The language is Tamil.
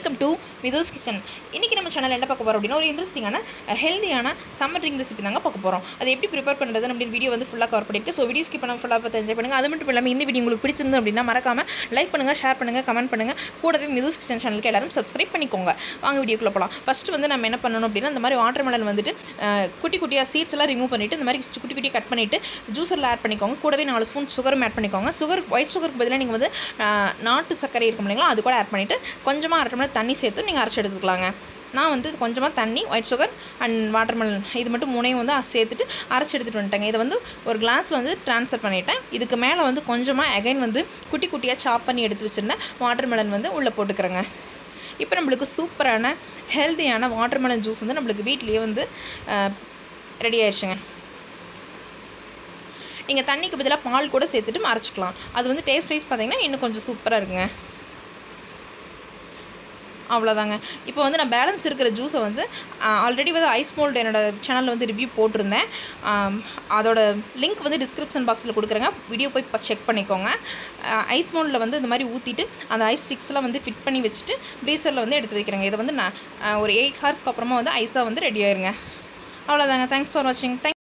வெல்கம் டு மிதுஸ் கிச்சன் இன்றைக்கி நம்ம சேனல் என்ன பார்க்க போகிறோம் அப்படின்னா ஒரு இன்ட்ரெஸ்டிங்கான ஹெல்தியான சம்மர் ட்ரிங்க் ரெசிபி தாங்க பார்க்க போகிறோம் அதை எப்படி ப்ரிப்பேர் பண்ணுறது நம்ம வீடியோ வந்து ஃபுல்லாக கவர் பண்ணியிருக்கு ஸோ வீடியோ ஸ்கிப் பண்ண ஃபுல்லாக பார்த்து என்ஜாய் பண்ணுங்கள் அது மட்டும் இல்லாமல் இந்த வீடியோ உங்களுக்கு பிடிச்சிருந்து அப்படின்னா மறக்காமல் லைக் பண்ணுங்கள் ஷேர் பண்ணுங்கள் கமெண்ட் பண்ணுங்கள் கூடவே மிதுஸ் கிச்சன் சேனலுக்கு எல்லாரும் சப்ஸ்கிரைப் பண்ணிக்கோங்க வாங்க வீடியோக்குள்ளே போகலாம் ஃபஸ்ட்டு வந்து நம்ம என்ன பண்ணணும் அப்படின்னா இந்த மாதிரி வாட்டர் மெலன் வந்துட்டு அஹ், குட்டி குட்டியாக சீட்ஸ் எல்லாம் ரிமூவ் பண்ணிவிட்டு இந்த மாதிரி குட்டி குட்டியாக கட் பண்ணிவிட்டு ஜூஸரில் ஆட் பண்ணிக்கோங்க கூடவே நாலு ஸ்பூன் சுகரும் ஆட் பண்ணிக்கோங்க சுகர் ஒயிட் சுகருக்கு பதிலாக நீங்கள் வந்து அஹ், நாட்டு சர்க்கரை இருக்கும் இல்லைங்களா அது கூட ஆட் பண்ணிவிட்டு கொஞ்சமாக அரை டம்ளர் தண்ணி சேர்த்து நீங்கள் அரைச்சி எடுத்துக்கலாங்க நான் வந்து கொஞ்சமாக தண்ணி ஒயிட் சுகர் அண்ட் வாட்டர்மெலன் இது மட்டும் மூணையும் வந்து சேர்த்துட்டு அரைச்சி எடுத்துகிட்டு வந்துட்டேங்க இதை வந்து ஒரு கிளாஸில் வந்து ட்ரான்ஸ்ஃபர் பண்ணிட்டேன் இதுக்கு மேலே வந்து கொஞ்சமாக அகைன் வந்து குட்டி குட்டியாக சாப் பண்ணி எடுத்து வச்சுருந்தேன் வாட்டர்மெலன் வந்து உள்ளே போட்டுக்கிறேங்க இப்போ நம்மளுக்கு சூப்பரான ஹெல்த்தியான வாட்டர்மெலன் ஜூஸ் வந்து நம்மளுக்கு வீட்லேயே வந்து ரெடி ஆயிடுச்சுங்க நீங்கள் தண்ணிக்கு பதிலாக பால் கூட சேர்த்துட்டு அரைச்சிக்கலாம் அது வந்து டேஸ்ட் வைஸ் பார்த்தீங்கன்னா இன்னும் கொஞ்சம் சூப்பராக இருக்குங்க அவ்வளோதாங்க இப்போ வந்து நான் பேலன்ஸ் இருக்கிற ஜூஸை வந்து ஆல்ரெடி வந்து ஐஸ் மோல்டு என்னோடய சேனலில் வந்து ரிவ்யூ போட்டிருந்தேன் ஆம், அதோட லிங்க் வந்து டிஸ்கிரிப்ஷன் பாக்ஸில் கொடுக்குறேங்க வீடியோ போய் செக் பண்ணிக்கோங்க ஐஸ் மோல்டில் வந்து இந்த மாதிரி ஊற்றிட்டு அந்த ஐஸ் ஸ்டிக்ஸ்லாம் வந்து ஃபிட் பண்ணி வச்சுட்டு ப்ரீசரில் வந்து எடுத்து வைக்கிறேங்க இதை வந்து நான் ஆ, ஒரு எயிட் ஹவர்ஸ்க்கு அப்புறமா வந்து ஐஸாக வந்து ரெடி ஆயிருங்க அவ்வளோதாங்க தேங்க்ஸ் ஃபார் வாட்சிங் தேங்க்